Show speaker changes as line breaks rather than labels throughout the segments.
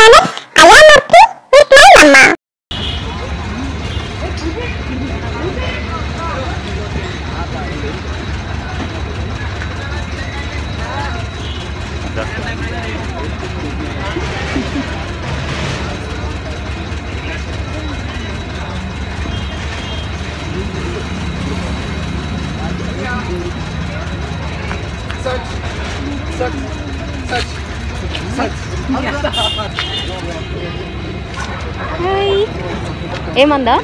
Channel అయామూర్తి with my అమ్మ
hi ఏమందా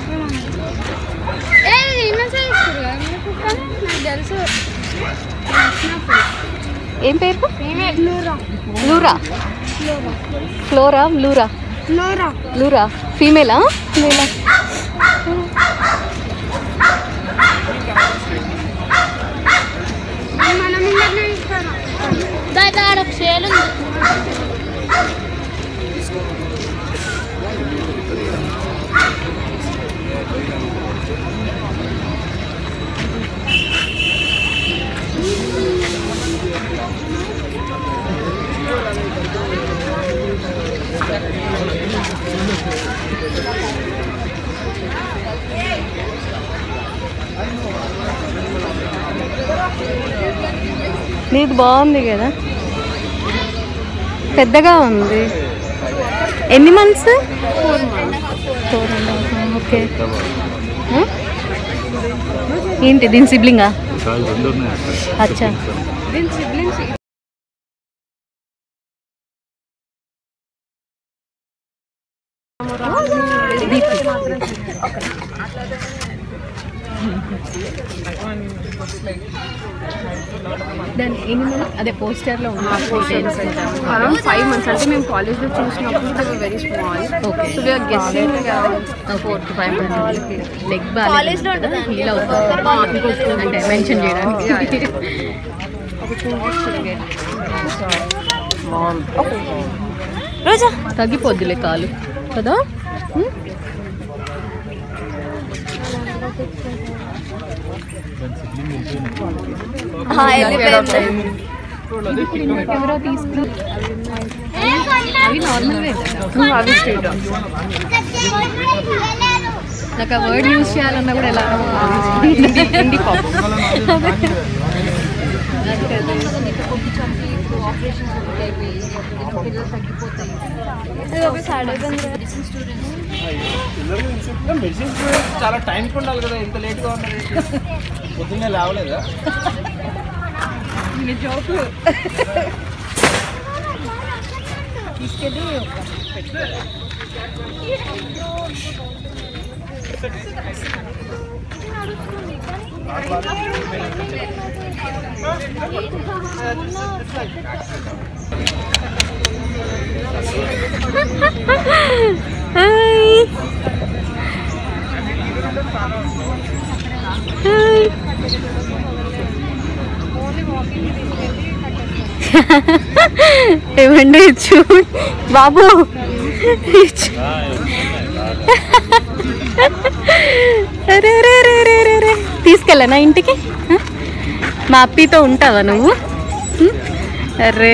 ఏం పేరు లూరా ఫ్లోరా లూరా లూరా ఫీమేలా మేలా నీది బాగుంది కదా పెద్దగా ఉంది ఎన్ని months four and half okay ఆ? ఏంటి దీని సిబ్లింగా
కాదు రెండు ఉన్నాయి అక్కడ
అచ్చా దాని ఎన్ని మంత్స్ అదే పోస్టర్లో ఉన్న
అరౌండ్ ఫైవ్ మంత్స్ అంటే మేము కాలేజ్ లో చూసినప్పుడు they very small
Okay.
So we are guessing four to five months
leg college లో హీల్ అవుతుంది అంటే మెన్షన్ చేయడానికి రోజా తగ్గిపోద్దిలే కాలు కదా ఉం? ఎవరో తీసుకుని అవి నార్మల్
అవి స్ట్రీట్
నాకు ఆ వర్డ్ యూజ్ చేయాలన్నా కూడా ఎలా
హిందీ పాప్
మెడిసిన్స్ చాలా టైంకి ఉండాలి కదా ఇంత లేట్గా ఉన్నది పొద్దున్నే లేవలేదా
హాయ్ హాయ్ ఏమండి చూడు బాబు చూ- అరే అరే అరే అరే అరే అరే తీసుకెళ్ళనా ఇంటికి హ? మా అప్పితో ఉంటావా నువ్వు హ్మ్? అరే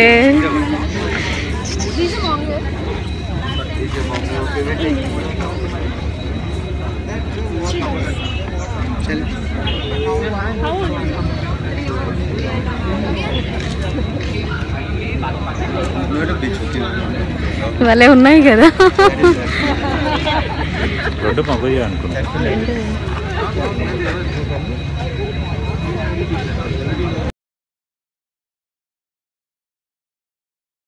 భలే ఉన్నాయి కదా
రెండు మగయ్య అనుకున్నా